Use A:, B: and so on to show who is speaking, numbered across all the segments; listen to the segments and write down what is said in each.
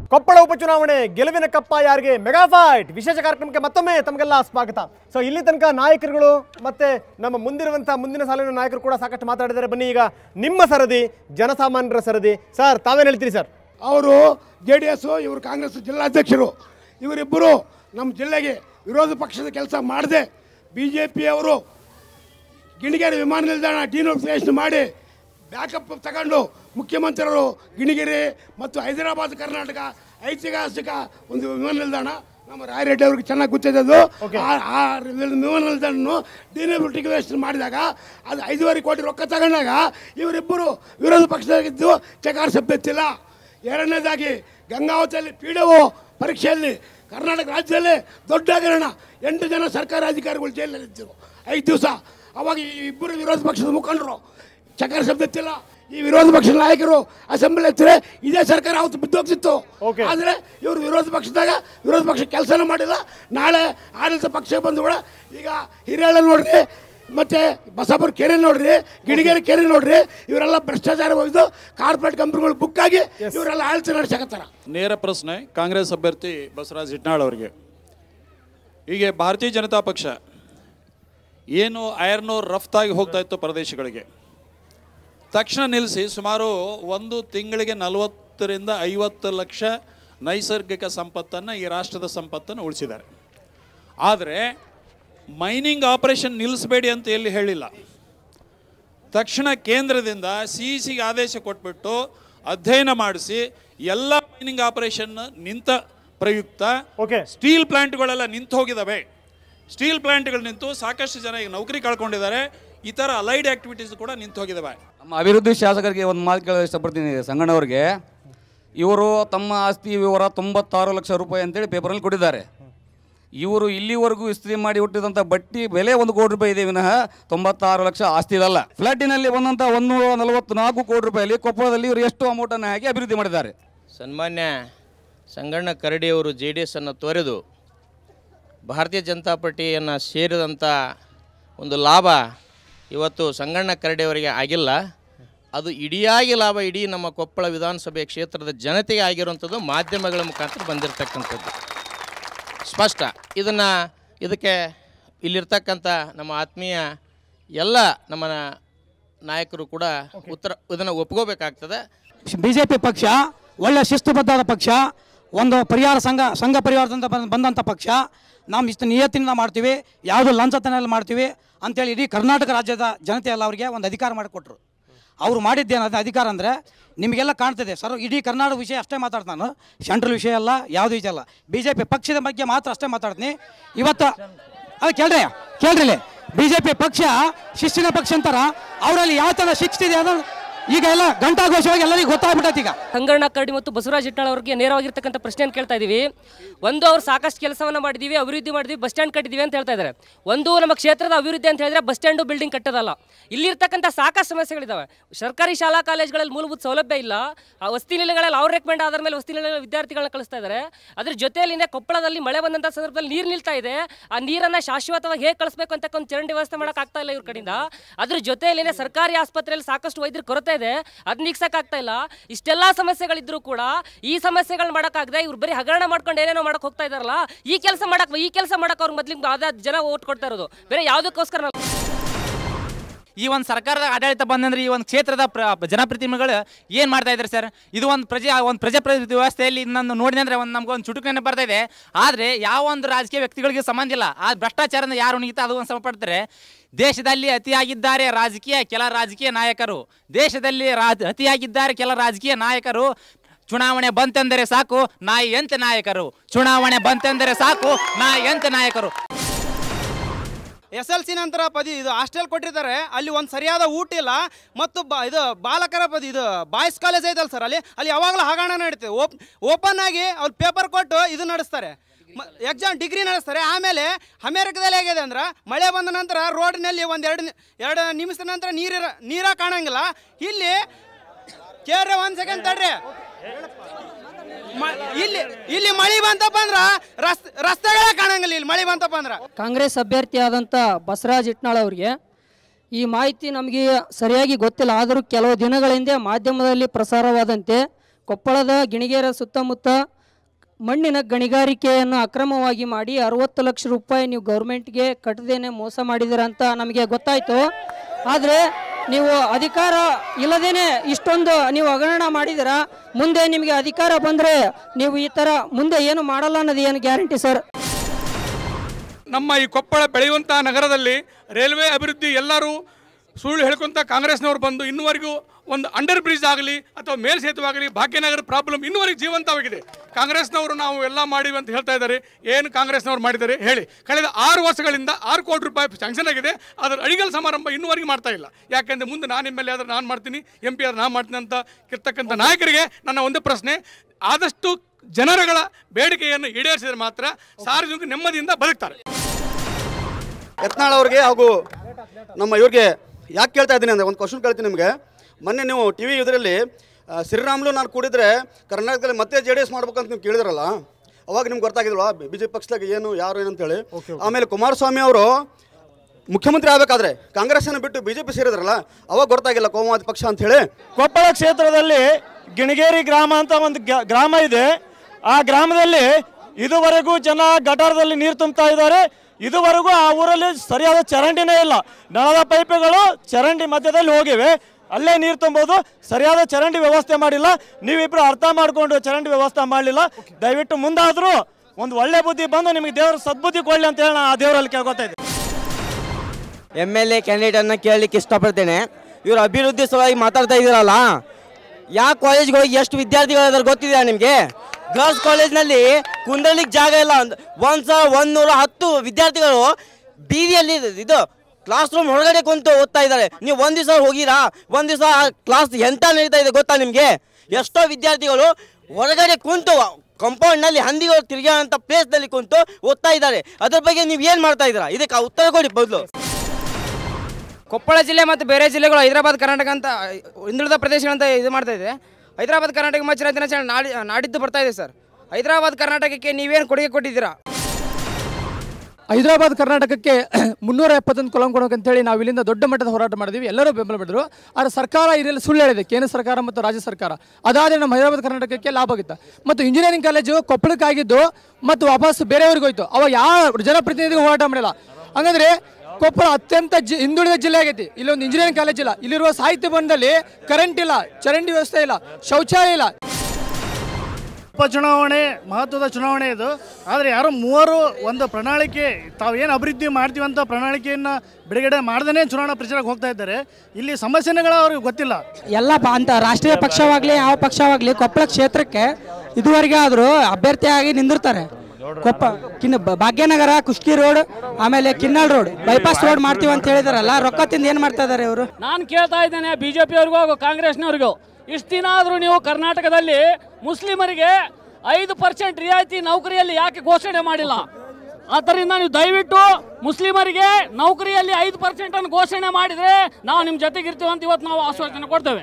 A: ಕೊಪ್ಪಳ ಉಪಚುನಾವಣೆ ಗೆಲುವಿನ ಕಪ್ಪ ಯಾರಿಗೆ ಮೆಗಾ ಫೈಟ್ ವಿಶೇಷ ಕಾರ್ಯಕ್ರಮಕ್ಕೆ ಮತ್ತೊಮ್ಮೆ ತಮಗೆಲ್ಲ ಸ್ವಾಗತ ಸೊ ಇಲ್ಲಿ ತನಕ ನಾಯಕರುಗಳು ಮತ್ತೆ ನಮ್ಮ ಮುಂದಿರುವಂತಹ ಮುಂದಿನ ಸಾಲಿನ ನಾಯಕರು ಕೂಡ ಸಾಕಷ್ಟು ಮಾತಾಡಿದ್ದಾರೆ ಬನ್ನಿ ಈಗ ನಿಮ್ಮ ಸರದಿ ಜನಸಾಮಾನ್ಯರ ಸರದಿ ಸರ್ ತಾವೇನು ಹೇಳ್ತೀರಿ ಸರ್
B: ಅವರು ಜೆ ಡಿ ಎಸ್ ಇವರು ಕಾಂಗ್ರೆಸ್ ಜಿಲ್ಲಾಧ್ಯಕ್ಷರು ಇವರಿಬ್ಬರು ನಮ್ಮ ಜಿಲ್ಲೆಗೆ ವಿರೋಧ ಪಕ್ಷದ ಕೆಲಸ ಮಾಡದೆ ಬಿ ಜೆ ಪಿಯವರು ಗಿಣಿಗೇರಿ ವಿಮಾನ ನಿಲ್ದಾಣ ಡಿನೋಟಿಫಿಕೇಶನ್ ಮಾಡಿ ಬ್ಯಾಕಪ್ ತಗೊಂಡು ಮುಖ್ಯಮಂತ್ರಿಗಳು ಗಿಣಿಗೇರಿ ಮತ್ತು ಹೈದರಾಬಾದ್ ಕರ್ನಾಟಕ ಐತಿಹಾಸಿಕ ಒಂದು ವಿಮಾನ ನಿಲ್ದಾಣ ನಮ್ಮ ರಾಯರೆಡ್ಡಿ ಅವ್ರಿಗೆ ಚೆನ್ನಾಗಿ ಗೊತ್ತಿದೆ ಅದು
A: Okay.
B: ಆ- ಆ ವಿಮಾನ ನಿಲ್ದಾಣ ಡಿನೋಟಿಫಿಕೇಶನ್ ಮಾಡಿದಾಗ ಅದು ಐದೂವರೆ ಕೋಟಿ ರೊಕ್ಕ ತಗೊಂಡಾಗ ಇವರಿಬ್ಬರು ವಿರೋಧ ಪಕ್ಷದಾಗಿದ್ದು ಚಕಾರ ಶಬ್ದತ್ತಿಲ್ಲ ಎರಡನೇದಾಗಿ ಗಂಗಾವತಿಯಲ್ಲಿ ಪಿ ಡಿ ಒ ಪರೀಕ್ಷೆಯಲ್ಲಿ ಕರ್ನಾಟಕ ರಾಜ್ಯದಲ್ಲಿ ದೊಡ್ಡ ಹಗರಣ ಎಂಟು ಜನ ಸರ್ಕಾರಿ ಅಧಿಕಾರಿಗಳು ಜೈಲಲ್ಲಿದ್ದರು ಐದು ದಿವಸ ಅವಾಗ ಈ ಇಬ್ಬರು ವಿರೋಧ ಪಕ್ಷದ ಮುಖಂಡರು ಚಕಾರ ಶಬ್ದತ್ತಿಲ್ಲ ಈ ವಿರೋಧ ಪಕ್ಷದ ನಾಯಕರು ಅಸೆಂಬ್ಲಿ ಹತ್ತಿರ ಇದೇ ಸರ್ಕಾರ ಅವತ್ತು ಬಿದ್ದೋಗ್ತಿತ್ತು
A: Okay.
B: ಆದರೆ ಇವರು ವಿರೋಧ ಪಕ್ಷದಾಗ ವಿರೋಧ ಪಕ್ಷ ಕೆಲಸನೂ ಮಾಡಿಲ್ಲ ನಾಳೆ ಆಡಳಿತ ಪಕ್ಷ ಬಂದು ಕೂಡ ಈಗ ಹಿರಿಯಳ ನೋಡ್ರಿ ಮತ್ತೆ ಬಸಾಪುರ ಕೆರೆ ನೋಡ್ರಿ ಗಿಣಿಗೇರಿ ಕೆರೆ ನೋಡ್ರಿ ಇವರೆಲ್ಲ ಭ್ರಷ್ಟಾಚಾರ ಹೋಗಿದ್ದು ಕಾರ್ಪೊರೇಟ್ ಕಂಪ್ನಿಗಳು ಬುಕ್ ಆಗಿ ಇವರೆಲ್ಲ ಆಡಳಿತ ನಡೆಸಕತ್ತಾರ
C: ನೇರ ಪ್ರಶ್ನೆ ಕಾಂಗ್ರೆಸ್ ಅಭ್ಯರ್ಥಿ ಬಸವರಾಜ್ ಹಿಟ್ನಾಳ್ ಅವರಿಗೆ ಹೀಗೆ ಭಾರತೀಯ ಜನತಾ ಪಕ್ಷ ಏನು ಐರ್ನೂರು ರಫ್ತಾಗಿ ಹೋಗ್ತಾ ಇತ್ತು ಪ್ರದೇಶಗಳಿಗೆ ತಕ್ಷಣ ನಿಲ್ಲಿಸಿ ಸುಮಾರು ಒಂದು ತಿಂಗಳಿಗೆ ನಲವತ್ತರಿಂದ ಐವತ್ತು ಲಕ್ಷ ನೈಸರ್ಗಿಕ ಸಂಪತ್ತನ್ನು ಈ ರಾಷ್ಟ್ರದ ಸಂಪತ್ತನ್ನು ಉಳಿಸಿದ್ದಾರೆ ಆದರೆ ಮೈನಿಂಗ್ ಆಪರೇಷನ್ ನಿಲ್ಲಿಸಬೇಡಿ ಅಂತ ಎಲ್ಲಿ ಹೇಳಿಲ್ಲ ತಕ್ಷಣ ಕೇಂದ್ರದಿಂದ ಸಿ ಸಿಗೆ ಆದೇಶ ಕೊಟ್ಬಿಟ್ಟು ಅಧ್ಯಯನ ಮಾಡಿಸಿ ಎಲ್ಲ ಮೈನಿಂಗ್ ಆಪರೇಷನ್ ನಿಂತ ಪ್ರಯುಕ್ತ
A: ಓಕೆ
C: ಸ್ಟೀಲ್ ಪ್ಲಾಂಟ್ಗಳೆಲ್ಲ ನಿಂತು ಹೋಗಿದ್ದಾವೆ ಸ್ಟೀಲ್ ಪ್ಲಾಂಟ್ಗಳು ನಿಂತು ಸಾಕಷ್ಟು ಜನ ಈಗ ನೌಕರಿ ಕಳ್ಕೊಂಡಿದ್ದಾರೆ ಈ ಥರ ಅಲೈಡ್ ಆಕ್ಟಿವಿಟೀಸ್ ಕೂಡ ನಿಂತು ಹೋಗಿದ್ದಾವೆ
D: ನಮ್ಮ ಅಭಿವೃದ್ಧಿ ಶಾಸಕರಿಗೆ ಒಂದು ಮಾತು ಕೇಳೋದು ಇಷ್ಟಪಡ್ತೀನಿ ಸಂಗಣ್ಣವ್ರಿಗೆ ಇವರು ತಮ್ಮ ಆಸ್ತಿ ವಿವರ ತೊಂಬತ್ತಾರು ಲಕ್ಷ ರೂಪಾಯಿ ಅಂತೇಳಿ ಪೇಪರಲ್ಲಿ ಕೊಟ್ಟಿದ್ದಾರೆ ಇವರು ಇಲ್ಲಿವರೆಗೂ ಇಸ್ತ್ರಿ ಮಾಡಿ ಹುಟ್ಟಿದಂಥ ಬಟ್ಟಿ ಬೆಲೆ ಒಂದು ಕೋಟಿ ರೂಪಾಯಿ ಇದೆ ವಿನಃ ತೊಂಬತ್ತಾರು ಲಕ್ಷ ಆಸ್ತಿ ಇದಲ್ಲ ಫ್ಲಡ್ಡಿನಲ್ಲಿ ಬಂದಂಥ ಒಂದೂರ ನಲವತ್ನಾಲ್ಕು ಕೋಟಿ ರೂಪಾಯಲ್ಲಿ ಕೊಪ್ಪಳದಲ್ಲಿ ಇವರು ಎಷ್ಟು ಅಮೌಂಟನ್ನು ಹಾಕಿ ಅಭಿವೃದ್ಧಿ ಮಾಡಿದ್ದಾರೆ
E: ಸನ್ಮಾನ್ಯ ಸಂಗಣ್ಣ ಕರಡಿಯವರು ಜೆ ಡಿ ಎಸ್ಸನ್ನು ತೊರೆದು ಭಾರತೀಯ ಜನತಾ ಪಾರ್ಟಿಯನ್ನು ಸೇರಿದಂಥ ಒಂದು ಲಾಭ ಇವತ್ತು ಸಂಗಣ್ಣ ಕರಡಿಯವರಿಗೆ ಆಗಿಲ್ಲ ಅದು ಇಡಿಯಾಗಿ ಲಾಭ ಇಡೀ ನಮ್ಮ ಕೊಪ್ಪಳ ವಿಧಾನಸಭೆ ಕ್ಷೇತ್ರದ ಜನತೆಗೆ ಆಗಿರುವಂಥದ್ದು ಮಾಧ್ಯಮಗಳ ಮುಖಾಂತರ ಬಂದಿರತಕ್ಕಂಥದ್ದು ಸ್ಪಷ್ಟ ಇದನ್ನು ಇದಕ್ಕೆ ಇಲ್ಲಿರ್ತಕ್ಕಂಥ ನಮ್ಮ ಆತ್ಮೀಯ ಎಲ್ಲ ನಮ್ಮ ನಾಯಕರು ಕೂಡ ಉತ್ತರ ಇದನ್ನು ಒಪ್ಕೋಬೇಕಾಗ್ತದೆ
F: ಬಿ ಜೆ ಪಿ ಪಕ್ಷ ಒಳ್ಳೆ ಶಿಸ್ತುಬದ್ಧವಾದ ಪಕ್ಷ ಒಂದು ಪರಿಹಾರ ಸಂಘ ಸಂಘ ಪರಿವಾರದಿಂದ ಬಂದ ಬಂದಂಥ ಪಕ್ಷ ನಾವು ಇಷ್ಟು ನಿಯತ್ತಿನಿಂದ ಮಾಡ್ತೀವಿ ಯಾವುದು ಲಂಚತನಲ್ಲಿ ಮಾಡ್ತೀವಿ ಅಂತೇಳಿ ಇಡೀ ಕರ್ನಾಟಕ ರಾಜ್ಯದ ಜನತೆ ಎಲ್ಲ ಅವರಿಗೆ ಒಂದು ಅಧಿಕಾರ ಮಾಡಿಕೊಟ್ರು ಅವರು ಮಾಡಿದ್ದೇನದು ಅಧಿಕಾರ ಅಂದರೆ ನಿಮಗೆಲ್ಲ ಕಾಣ್ತಿದೆ ಸರ್ ಇಡೀ ಕರ್ನಾಟಕ ವಿಷಯ ಅಷ್ಟೇ ಮಾತಾಡ್ತೀನಿ ನಾನು ಸೆಂಟ್ರಲ್ ವಿಷಯ ಅಲ್ಲ ಯಾವುದು ವಿಷಯ ಅಲ್ಲ ಬಿ ಜೆ ಪಿ ಪಕ್ಷದ ಬಗ್ಗೆ ಮಾತ್ರ ಅಷ್ಟೇ ಮಾತಾಡ್ತೀನಿ ಇವತ್ತು ಅದು ಕೇಳ್ರಿ ಕೇಳ್ರಿ ಇಲ್ಲಿ ಬಿ ಜೆ ಪಿ ಪಕ್ಷ ಶಿಸ್ತಿನ ಪಕ್ಷ ಅಂತಾರ ಅವರಲ್ಲಿ ಯಾವ ಥರ ಶಿಸ್ತಿದೆ ಅನ್ನೋದು ಈಗ ಎಲ್ಲ ಗಂಟಾಘೋಷವಾಗಿ ಎಲ್ಲರಿಗೂ ಗೊತ್ತಾಗ್ಬಿಟ್ಟೈತಿ ಈಗ
G: ಸಂಗಣ್ಣ ಕರಡಿ ಮತ್ತು ಬಸವರಾಜ್ ಇಟ್ಟಾಳ್ ಅವರಿಗೆ ನೇರವಾಗಿರ್ತಕ್ಕಂಥ ಪ್ರಶ್ನೆಯನ್ನು ಕೇಳ್ತಾ ಇದ್ದೀವಿ ಒಂದು ಅವ್ರು ಸಾಕಷ್ಟು ಕೆಲಸವನ್ನು ಮಾಡಿದ್ದೀವಿ ಅಭಿವೃದ್ಧಿ ಮಾಡಿದ್ವಿ ಬಸ್ ಸ್ಟ್ಯಾಂಡ್ ಕಟ್ಟಿದ್ದೀವಿ ಅಂತ ಹೇಳ್ತಾ ಇದ್ದಾರೆ ಒಂದು ನಮ್ಮ ಕ್ಷೇತ್ರದ ಅಭಿವೃದ್ಧಿ ಅಂತ ಹೇಳಿದ್ರೆ ಬಸ್ ಸ್ಟ್ಯಾಂಡು ಬಿಲ್ಡಿಂಗ್ ಕಟ್ಟೋದಲ್ಲ ಇಲ್ಲಿರ್ತಕ್ಕಂಥ ಸಾಕಷ್ಟು ಸಮಸ್ಯೆಗಳಿದ್ದಾವೆ ಸರ್ಕಾರಿ ಶಾಲಾ ಕಾಲೇಜುಗಳಲ್ಲಿ ಮೂಲಭೂತ ಸೌಲಭ್ಯ ಇಲ್ಲ ಆ ವಸತಿ ನಿಲಯಗಳಲ್ಲಿ ಅವ್ರ ರೆಕಮೆಂಡ್ ಆದ ಮೇಲೆ ವಸತಿ ನಿಲಯಗಳ ವಿದ್ಯಾರ್ಥಿಗಳನ್ನ ಕಳಿಸ್ತಾ ಇದ್ದಾರೆ ಅದ್ರ ಜೊತೆಯಲ್ಲಿನೇ ಕೊಪ್ಪಳದಲ್ಲಿ ಮಳೆ ಬಂದಂಥ ಸಂದರ್ಭದಲ್ಲಿ ನೀರು ನಿಲ್ತಾ ಇದೆ ಆ ನೀರನ್ನು ಶಾಶ್ವತವಾಗಿ ಹೇಗೆ ಕಳಿಸ್ಬೇಕು ಅಂತ ಒಂದು ಚರಂಡಿ ವ್ಯವಸ್ಥೆ ಮಾಡೋಕೆ ಆಗ್ತಾ ಇಲ್ಲ ಇವ್ರ ಕಡೆಯಿಂದ ಅದ್ರ ಜೊತೆಯಲ್ಲಿನೇ ಸರ್ಕಾರಿ ಆಸ್ಪತ್ರೆಯಲ್ಲಿ ಸಾಕಷ್ಟು ವೈದ್ಯರ ಕೊರತೆ ಇದೆ ಅದ್ ಆಗ್ತಾ ಇಲ್ಲ ಇಷ್ಟೆಲ್ಲ ಸಮಸ್ಯೆಗಳಿದ್ರು ಕೂಡ ಈ ಸಮಸ್ಯೆಗಳು ಮಾಡೋಕ್ಕಾಗದೆ ಇವ್ರು ಬರೀ ಹಗರಣ ಮಾಡ್ಕೊಂಡು ಏನೇನೋ ಮಾಡಕ್ ಹೋಗ್ತಾ ಇದಾರಲ್ಲ ಈ ಕೆಲಸ ಮಾಡಕ್ ಈ ಕೆಲಸ ಮಾಡಕ್ ಅವ್ರಿಗೆ ಮೊದ್ಲಿಗೆ ಅದ ಜನ ಓಟ್ ಕೊಡ್ತಾ ಇರೋದು ಬೇರೆ ಯಾವುದಕ್ಕೋಸ್ಕರ ನಾವು
H: ಈ ಒಂದು ಸರ್ಕಾರದ ಆಡಳಿತ ಬಂದಂದ್ರೆ ಈ ಒಂದು ಕ್ಷೇತ್ರದ ಪ್ರ ಜನಪ್ರತಿನಿಧಿಗಳು ಏನು ಮಾಡ್ತಾ ಇದ್ದಾರೆ ಸರ್ ಇದು ಒಂದು ಪ್ರಜೆ ಒಂದು ಪ್ರಜಾಪ್ರಭುತ್ವ ವ್ಯವಸ್ಥೆಯಲ್ಲಿ ನಾನು ನೋಡಿದೆ ಅಂದರೆ ಒಂದು ನಮ್ಗೊಂದು ಚುಟುಕನೆ ಬರ್ತಾ ಇದೆ ಆದರೆ ಯಾವ ಒಂದು ರಾಜಕೀಯ ವ್ಯಕ್ತಿಗಳಿಗೆ ಸಂಬಂಧ ಇಲ್ಲ ಆ ಭ್ರಷ್ಟಾಚಾರದಿಂದ ಯಾರು ಉಣಿತ ಅದು ಒಂದು ಸಂಬಂಧಪಡ್ತಾರೆ ದೇಶದಲ್ಲಿ ಅತಿಯಾಗಿದ್ದಾರೆ ರಾಜಕೀಯ ಕೆಲ ರಾಜಕೀಯ ನಾಯಕರು ದೇಶದಲ್ಲಿ ರಾಜ ಅತಿಯಾಗಿದ್ದಾರೆ ಕೆಲ ರಾಜಕೀಯ ನಾಯಕರು ಚುನಾವಣೆ ಬಂತೆಂದರೆ ಸಾಕು ನಾಯಿ ಎಂತ ನಾಯಕರು ಚುನಾವಣೆ ಬಂತೆಂದರೆ ಸಾಕು ನಾಯಿ ಎಂತ ನಾಯಕರು
I: ಎಸ್ ಎಲ್ ಸಿ ನಂತರ ಪದಿ ಇದು ಹಾಸ್ಟೆಲ್ ಕೊಟ್ಟಿರ್ತಾರೆ ಅಲ್ಲಿ ಒಂದು ಸರಿಯಾದ ಊಟ ಇಲ್ಲ ಮತ್ತು ಬ ಇದು ಬಾಲಕರ ಪದಿ ಇದು ಬಾಯ್ಸ್ ಕಾಲೇಜ್ ಐತಲ್ಲ ಸರ್ ಅಲ್ಲಿ ಅಲ್ಲಿ ಯಾವಾಗಲೂ ಹಗರಣ ನಡೀತದೆ ಓಪ್ ಓಪನ್ ಆಗಿ ಅವ್ರು ಪೇಪರ್ ಕೊಟ್ಟು ಇದು ನಡೆಸ್ತಾರೆ ಎಕ್ಸಾಮ್ ಡಿಗ್ರಿ ನಡೆಸ್ತಾರೆ ಆಮೇಲೆ ಅಮೇರಿಕದಲ್ಲಿ ಹೇಗಿದೆ ಅಂದ್ರೆ ಮಳೆ ಬಂದ ನಂತರ ರೋಡ್ನಲ್ಲಿ ಒಂದು ಎರಡು ಎರಡು ನಿಮಿಷದ ನಂತರ ನೀರಿರ ನೀರ ಕಾಣಂಗಿಲ್ಲ ಇಲ್ಲಿ ಕೇಳ್ರಿ ಒಂದು ಸೆಕೆಂಡ್ ತಡ್ರಿ ಮ- ಇಲ್ಲಿ ಇಲ್ಲಿ ಮಳಿ ಬಂತಪ್ಪ ಅಂದ್ರ ರಸ್ತೆ ರಸ್ತೆಗಳೇ ಕಾಣಂಗಿಲ್ಲ ಇಲ್ಲಿ ಮಳಿ ಬಂತಪ್ಪ ಅಂದ್ರ
J: ಕಾಂಗ್ರೆಸ್ ಅಭ್ಯರ್ಥಿಯಾದಂಥ ಬಸವರಾಜ್ ಇಟ್ನಾಳ್ ಅವರಿಗೆ ಈ ಮಾಹಿತಿ ನಮಗೆ ಸರಿಯಾಗಿ ಗೊತ್ತಿಲ್ಲ ಆದರೂ ಕೆಲವು ದಿನಗಳ ಹಿಂದೆ ಮಾಧ್ಯಮದಲ್ಲಿ ಪ್ರಸಾರವಾದಂತೆ ಕೊಪ್ಪಳದ ಗಿಣಿಗೇರ ಸುತ್ತಮುತ್ತ ಮಣ್ಣಿನ ಗಣಿಗಾರಿಕೆಯನ್ನು ಅಕ್ರಮವಾಗಿ ಮಾಡಿ ಅರವತ್ತು ಲಕ್ಷ ರೂಪಾಯಿ ನೀವು ಗೌರ್ಮೆಂಟ್ಗೆ ಕಟ್ಟದೇನೆ ಮೋಸ ಮಾಡಿದಿರ ಅಂತ ನಮಗೆ ಗೊತ್ತಾಯಿತು ಆದರೆ ನೀವು ಅಧಿಕಾರ ಇಲ್ಲದೇನೆ ಇಷ್ಟೊಂದು ನೀವು ಹಗರಣ ಮಾಡಿದಿರ ಮುಂದೆ ನಿಮಗೆ ಅಧಿಕಾರ ಬಂದರೆ ನೀವು ಈ ಥರ ಮುಂದೆ ಏನು ಮಾಡಲ್ಲ ಅನ್ನೋದು ಏನು ಗ್ಯಾರಂಟಿ ಸರ್
K: ನಮ್ಮ ಈ ಕೊಪ್ಪಳ ಬೆಳೆಯುವಂಥ ನಗರದಲ್ಲಿ ರೈಲ್ವೆ ಅಭಿವೃದ್ಧಿ ಎಲ್ಲರೂ ಸುಳ್ಳು ಹೇಳ್ಕೊಂತ ಕಾಂಗ್ರೆಸ್ನವ್ರು ಬಂದು ಇನ್ನುವರೆಗೂ ಒಂದು ಅಂಡರ್ ಬ್ರಿಡ್ಜ್ ಆಗಲಿ ಅಥವಾ ಮೇಲ್ ಸೇತುವೆ ಆಗಲಿ ಭಾಗ್ಯನಗರ ಪ್ರಾಬ್ಲಮ್ ಇನ್ನುವರೆಗೆ ಜೀವಂತವಾಗಿದೆ ಕಾಂಗ್ರೆಸ್ನವರು ನಾವು ಎಲ್ಲ ಮಾಡಿವಿ ಅಂತ ಹೇಳ್ತಾ ಇದ್ದಾರೆ ಏನು ಕಾಂಗ್ರೆಸ್ನವ್ರು ಮಾಡಿದ್ದಾರೆ ಹೇಳಿ ಕಳೆದ ಆರು ವರ್ಷಗಳಿಂದ ಆರು ಕೋಟಿ ರೂಪಾಯಿ ಸ್ಯಾಂಕ್ಷನ್ ಆಗಿದೆ ಅದರ ಅಡಿಗಲ್ ಸಮಾರಂಭ ಇನ್ನುವರೆಗೆ ಮಾಡ್ತಾ ಇಲ್ಲ ಯಾಕೆಂದ್ರೆ ಮುಂದೆ ನಾನು ಎಮ್ ಎಲ್ ಎ ಆದ್ರೆ ನಾನು ಮಾಡ್ತೀನಿ ಎಂ ಪಿ ಆದ್ರೆ ನಾನು ಮಾಡ್ತೀನಿ ಅಂತ ಇರ್ತಕ್ಕಂಥ ನಾಯಕರಿಗೆ ನನ್ನ ಒಂದೇ ಪ್ರಶ್ನೆ ಆದಷ್ಟು ಜನರುಗಳ ಬೇಡಿಕೆಯನ್ನು ಈಡೇರಿಸಿದ್ರೆ ಮಾತ್ರ ಸಾರ್ವಜನಿಕ ನೆಮ್ಮದಿಯಿಂದ ಬದುಕ್ತಾರೆ
L: ಯತ್ನಾಳ್ ಅವ್ರಿಗೆ ಹಾಗೂ ನಮ್ಮ ಇವ್ರಿಗೆ ಯಾಕೆ ಕೇಳ್ತಾ ಇದ್ದೀನಿ ಅಂದರೆ ಒಂದು ಕ್ವಶನ್ ಕೇಳ್ತೀನಿ ನಿಮಗೆ ಮೊನ್ನೆ ನೀವು ಟಿ ವಿ ಇದರಲ್ಲಿ ಶ್ರೀರಾಮ್ಲು ನಾನು ಕೂಡಿದ್ರೆ ಕರ್ನಾಟಕದಲ್ಲಿ ಮತ್ತೆ ಜೆ ಡಿ ಎಸ್ ಮಾಡ್ಬೇಕಂತ ನೀವು ಕೇಳಿದ್ರಲ್ಲ ಅವಾಗ ನಿಮ್ಗೆ ಗೊತ್ತಾಗಿದ್ವಾ ಬಿ ಜೆ ಪಕ್ಷದಾಗ ಏನು ಯಾರು ಏನಂತೇಳಿ ಆಮೇಲೆ ಕುಮಾರಸ್ವಾಮಿ ಅವರು ಮುಖ್ಯಮಂತ್ರಿ ಆಗಬೇಕಾದ್ರೆ ಕಾಂಗ್ರೆಸ್ಸನ್ನು ಬಿಟ್ಟು ಬಿ ಜೆ ಪಿ ಸೇರಿದ್ರಲ್ಲ ಅವಾಗ ಗೊತ್ತಾಗಿಲ್ಲ ಕೋಮುವಾದಿ ಪಕ್ಷ ಅಂತ ಹೇಳಿ
M: ಕೊಪ್ಪಳ ಕ್ಷೇತ್ರದಲ್ಲಿ ಗಿಣಗೇರಿ ಗ್ರಾಮ ಅಂತ ಒಂದು ಗ- ಗ್ರಾಮ ಇದೆ ಆ ಗ್ರಾಮದಲ್ಲಿ ಇದುವರೆಗೂ ಜನ ಗಟಾರದಲ್ಲಿ ನೀರು ತುಂಬ್ತಾ ಇದ್ದಾರೆ ಇದುವರೆಗೂ ಆ ಊರಲ್ಲಿ ಸರಿಯಾದ ಚರಂಡಿನೇ ಇಲ್ಲ ನಳದ ಪೈಪುಗಳು ಚರಂಡಿ ಮಧ್ಯದಲ್ಲಿ ಹೋಗಿವೆ ಅಲ್ಲೇ ನೀರು ತುಂಬೋದು ಸರಿಯಾದ ಚರಂಡಿ ವ್ಯವಸ್ಥೆ ಮಾಡಿಲ್ಲ ನೀವಿಬ್ರು ಅರ್ಥ ಮಾಡಿಕೊಂಡು ಚರಂಡಿ ವ್ಯವಸ್ಥೆ ಮಾಡಲಿಲ್ಲ ದಯವಿಟ್ಟು ಮುಂದಾದರೂ ಒಂದು ಒಳ್ಳೆ ಬುದ್ಧಿ ಬಂದು ನಿಮಗೆ ದೇವರು ಸದ್ಬುದ್ಧಿ ಕೊಡಲಿ ಅಂತ ಹೇಳಿ ನಾನು ಆ ದೇವರಲ್ಲಿ ಕೇಳ್ಕೊತಾ ಇದ್ದೀನಿ
N: ಎಮ್ ಎಲ್ ಎ ಕ್ಯಾಂಡಿಡೇಟನ್ನು ಕೇಳಲಿಕ್ಕೆ ಇಷ್ಟಪಡ್ತೇನೆ ಇವರು ಅಭಿವೃದ್ಧಿ ಸಲುವಾಗಿ ಮಾತಾಡ್ತಾ ಇದ್ದೀರಲ್ಲ ಯಾವ ಕಾಲೇಜ್ಗಳಿಗೆ ಎಷ್ಟು ವಿದ್ಯಾರ್ಥಿಗಳು ಗೊತ್ತಿದೆಯಾ ನಿಮಗೆ ಗರ್ಲ್ಸ್ ಕಾಲೇಜ್ನಲ್ಲಿ ಕುಂದರ್ಲಿಕ್ಕೆ ಜಾಗ ಇಲ್ಲ ಒಂದು ಸಾವಿರ ಒಂದೂರ ಹತ್ತು ವಿದ್ಯಾರ್ಥಿಗಳು ಬೀದಿಯಲ್ಲಿ ಇದು ಕ್ಲಾಸ್ ರೂಮ್ ಹೊರಗಡೆ ಕುಂತು ಓದ್ತಾ ಇದ್ದಾರೆ ನೀವು ಒಂದು ದಿವಸ ಹೋಗಿರಾ ಒಂದು ದಿವಸ ಕ್ಲಾಸ್ ಎಂತ ನಡೀತಾ ಇದೆ ಗೊತ್ತಾ ನಿಮಗೆ ಎಷ್ಟೋ ವಿದ್ಯಾರ್ಥಿಗಳು ಹೊರಗಡೆ ಕುಂತು ಕಂಪೌಂಡ್ನಲ್ಲಿ ಹಂದಿಗಳು ತಿರುಗಾಡೋಂಥ ಪ್ಲೇಸ್ನಲ್ಲಿ ಕುಂತು ಓದ್ತಾ ಇದ್ದಾರೆ ಅದ್ರ ಬಗ್ಗೆ ನೀವು ಏನು ಮಾಡ್ತಾ ಇದ್ದೀರಾ ಇದಕ್ಕೆ ಉತ್ತರ ಕೊಡಿ ಬದಲು
O: ಕೊಪ್ಪಳ ಜಿಲ್ಲೆ ಮತ್ತು ಬೇರೆ ಜಿಲ್ಲೆಗಳು ಹೈದರಾಬಾದ್ ಕರ್ನಾಟಕ ಅಂತ ಹಿಂದುಳಿದ ಪ್ರದೇಶಗಳಂತ ಇದು ಮಾಡ್ತಾ ಇದೆ ಹೈದರಾಬಾದ್ ಕರ್ನಾಟಕ ಮಚ್ಚರ ದಿನಾಚರಣೆ ನಾಡಿ ನಾಡಿದ್ದು ಬರ್ತಾ ಇದೆ ಸರ್ ಹೈದರಾಬಾದ್ ಕರ್ನಾಟಕಕ್ಕೆ ನೀವೇನು ಕೊಡುಗೆ ಕೊಟ್ಟಿದ್ದೀರಾ
P: ಹೈದರಾಬಾದ್ ಕರ್ನಾಟಕಕ್ಕೆ ಮುನ್ನೂರ ಎಪ್ಪತ್ತೊಂದು ಕೊಲಂ ಕೊಡೋಕಂತೇಳಿ ನಾವು ಇಲ್ಲಿಂದ ದೊಡ್ಡ ಮಟ್ಟದ ಹೋರಾಟ ಮಾಡಿದ್ವಿ ಎಲ್ಲರೂ ಬೆಂಬಲ ಪಡೆದರು ಆದರೆ ಸರ್ಕಾರ ಇದರಲ್ಲಿ ಸುಳ್ಳು ಹೇಳಿದೆ ಕೇಂದ್ರ ಸರ್ಕಾರ ಮತ್ತು ರಾಜ್ಯ ಸರ್ಕಾರ ಅದಾದರೆ ನಮ್ಮ ಹೈದರಾಬಾದ್ ಕರ್ನಾಟಕಕ್ಕೆ ಲಾಭ ಆಗಿತ್ತು ಮತ್ತು ಇಂಜಿನಿಯರಿಂಗ್ ಕಾಲೇಜು ಕೊಪ್ಪಳಕ್ಕಾಗಿದ್ದು ಮತ್ತು ವಾಪಸ್ ಬೇರೆಯವ್ರಿಗೆ ಹೋಯ್ತು ಅವಾಗ ಯಾವ ಜನಪ್ರತಿನಿಧಿಗೂ ಹೋರಾಟ ಮಾಡಿಲ್ಲ ಹಂಗಂದ್ರೆ ಕೊಪ್ಪಳ ಅತ್ಯಂತ ಜಿ ಹಿಂದುಳಿದ ಜಿಲ್ಲೆ ಆಗೈತಿ ಇಲ್ಲಿ ಒಂದು ಇಂಜಿನಿಯರಿಂಗ್ ಕಾಲೇಜ್ ಇಲ್ಲ ಇಲ್ಲಿರುವ ಸಾಹಿತ್ಯ ಭವನದಲ್ಲಿ ಕರೆಂಟ್ ಇಲ್ಲ ಚರಂಡಿ ವ್ಯವಸ್ಥೆ ಇಲ್ಲ ಶೌಚಾಲಯ ಇಲ್ಲ
Q: ಉಪಚುನಾವಣೆ ಮಹತ್ವದ ಚುನಾವಣೆ ಇದು ಆದರೆ ಯಾರೋ ಮೂವರು ಒಂದು ಪ್ರಣಾಳಿಕೆ ತಾವು ಏನು ಅಭಿವೃದ್ಧಿ ಮಾಡ್ತೀವಿ ಅಂತ ಪ್ರಣಾಳಿಕೆಯನ್ನು ಬಿಡುಗಡೆ ಮಾಡ್ದೇ ಚುನಾವಣಾ ಪ್ರಚಾರಕ್ಕೆ ಹೋಗ್ತಾ ಇದ್ದಾರೆ ಇಲ್ಲಿ ಸಮಸ್ಯೆಗಳು ಅವ್ರಿಗೆ ಗೊತ್ತಿಲ್ಲ
F: ಎಲ್ಲ ಬ- ಅಂತ ರಾಷ್ಟ್ರೀಯ ಪಕ್ಷವಾಗಲಿ ಯಾವ ಪಕ್ಷವಾಗಲಿ ಕೊಪ್ಪಳ ಕ್ಷೇತ್ರಕ್ಕೆ ಇದುವರೆಗೆ ಆದರೂ ಅಭ್ಯರ್ಥಿಯಾಗಿ ನಿಂದಿರ್ತಾರೆ ಕೊಪ್ಪ ಕಿನ್ನ ಬ- ಭಾಗ್ಯನಗರ ಕುಷ್ಕಿ ರೋಡ್ ಆಮೇಲೆ ಕಿನ್ನಾಳ್ ರೋಡ್ ಬೈಪಾಸ್ ರೋಡ್ ಮಾಡ್ತೀವಿ ಅಂತ ಹೇಳಿದಾರಲ್ಲ ರೊಕ್ಕ ತಿಂದು ಏನು ಮಾಡ್ತಾ ಇದ್ದಾರೆ ಇವರು
R: ನಾನು ಕೇಳ್ತಾ ಇದ್ದೇನೆ ಬಿ ಜೆ ಪಿಯವ್ರಿಗೂ ಹಾಗೂ ಕಾಂಗ್ರೆಸ್ನವ್ರಿಗೂ ಇಷ್ಟು ದಿನ ಆದರೂ ನೀವು ಕರ್ನಾಟಕದಲ್ಲಿ ಮುಸ್ಲಿಮರಿಗೆ ಐದು ಪರ್ಸೆಂಟ್ ರಿಯಾಯಿತಿ ನೌಕರಿಯಲ್ಲಿ ಯಾಕೆ ಘೋಷಣೆ ಮಾಡಿಲ್ಲ ಆದ್ದರಿಂದ ನೀವು ದಯವಿಟ್ಟು ಮುಸ್ಲಿಮರಿಗೆ ನೌಕರಿಯಲ್ಲಿ ಐದು ಪರ್ಸೆಂಟ್ ಅನ್ನು ಘೋಷಣೆ ಮಾಡಿದ್ರೆ ನಾವು ನಿಮ್ಮ ಜೊತೆಗಿರ್ತೀವಿ ಅಂತ ಇವತ್ತು ನಾವು ಆಶ್ವಾಸನೆ ಕೊಡ್ತೇವೆ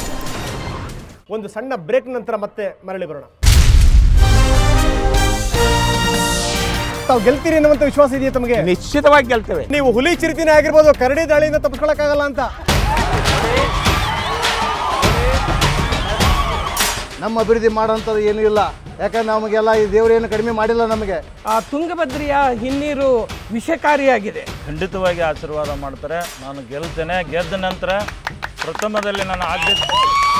A: ಒಂದು ಸಣ್ಣ ಬ್ರೇಕ್ ನಂತರ ಮತ್ತೆ ಮರಳಿ ಬರೋಣ ತಾವು ಗೆಲ್ತೀರಿ ಅನ್ನುವಂತ ವಿಶ್ವಾಸ ಇದೆಯಾ ತಮಗೆ
S: ನಿಶ್ಚಿತವಾಗಿ ಗೆಲ್ತೇವೆ
A: ನೀವು ಹುಲಿ ಚಿರಿತಿನೇ ಆಗಿರ್ಬೋದು ಕರಡಿ ದಾಳಿಯಿಂದ ತಪ್ಪಿಸ್ಕೊಳಕ್ಕಾಗಲ್ಲ ಅಂತ
T: ನಮ್ಮ ಅಭಿವೃದ್ಧಿ ಮಾಡೋಂಥದ್ದು ಏನೂ ಇಲ್ಲ ಯಾಕಂದ್ರೆ ನಮಗೆಲ್ಲ ಈ ದೇವ್ರು ಏನು ಕಡಿಮೆ ಮಾಡಿಲ್ಲ ನಮಗೆ
S: ಆ ತುಂಗಭದ್ರೆಯ ಹಿನ್ನೀರು ವಿಷಕಾರಿಯಾಗಿದೆ ಖಂಡಿತವಾಗಿ ಆಶೀರ್ವಾದ ಮಾಡ್ತಾರೆ ನಾನು ಗೆಲ್ತೇನೆ ಗೆದ್ದ ನಂತರ ಪ್ರಥಮದಲ್ಲಿ ನನ್ನ ಆದ್ಯತೆ